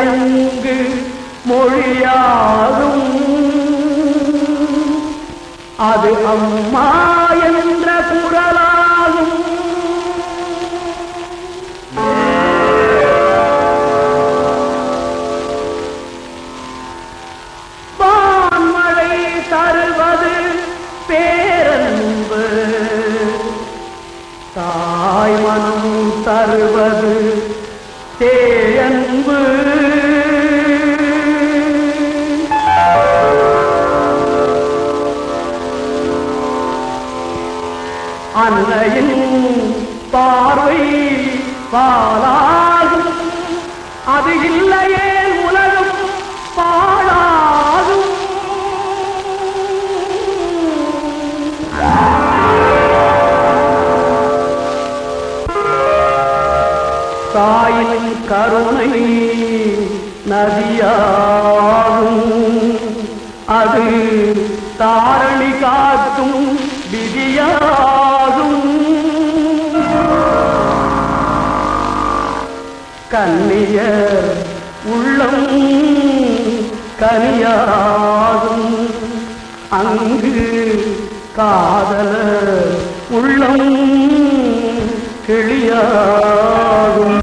தயங்கு மொழியாகும் அது அம்மா என்ற குரலாகும் வான்மழை தருவது பேரன்பு தாய் மனம் தருவது தேயன்பு அன்னையின் பார்வை பாலாகும் அது இல்லையே உலகம் பாழாகும் தாயின் கருணை நதியாகும் அது தாரணி காக்கும் விதியாகும் கண்ணிய உள்ளம் கனியாகும் அங்கு காதல உள்ளம் கிளியாகும்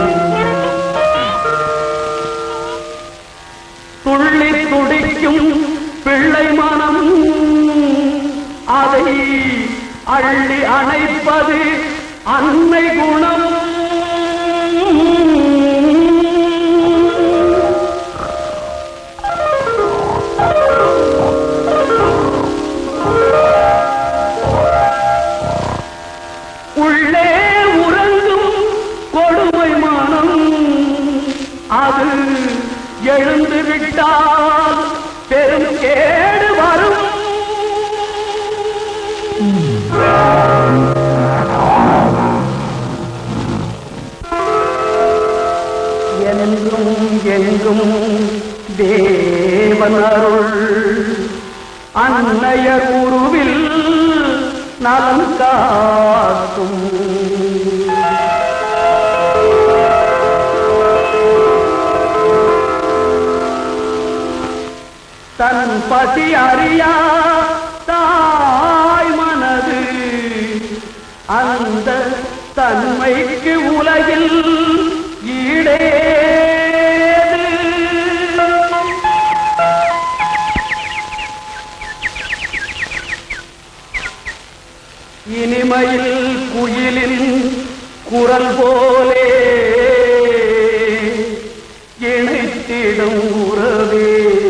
துள்ளி துடிக்கும் பிள்ளை மனம் அதை அள்ளி அணைப்பது அன்னை குணம் உள்ளே உறங்கும் கொடுமை மனம் அது எழுந்து விட்டால் பெரும் கேடு வரும் என்றும் எங்கும் தேவன் அருள் அன்னைய குருவில் நலம் காக்கும் தன் பசி அறியா தாய் மனது அந்த தன்மைக்கு உலகில் ஈடேது இனிமையில் குயிலின் குரல் போலே இணைத்திடும் உறவே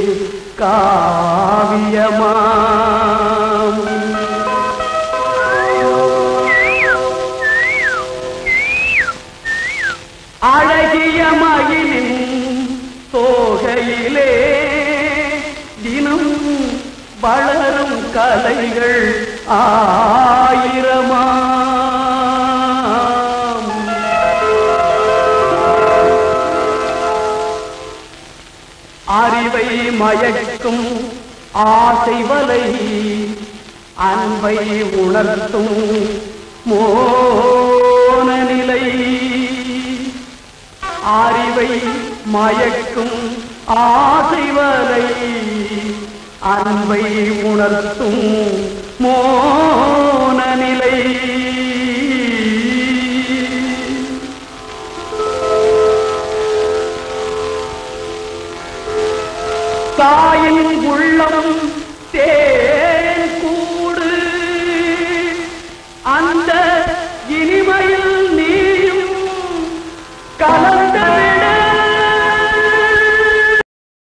காவியமாம் அழகிய மயிலின் தோகையிலே தினம் வளரும் கலைகள் ஆயிரமாம் அறிவை மயக்கும் ஆசை வலை அன்பை உணர்த்தும் மோன நிலை அறிவை மயக்கும் ஆசை வலை அன்பை உணர்த்தும் மோன நிலை தாயின் உள்ளம் தேன்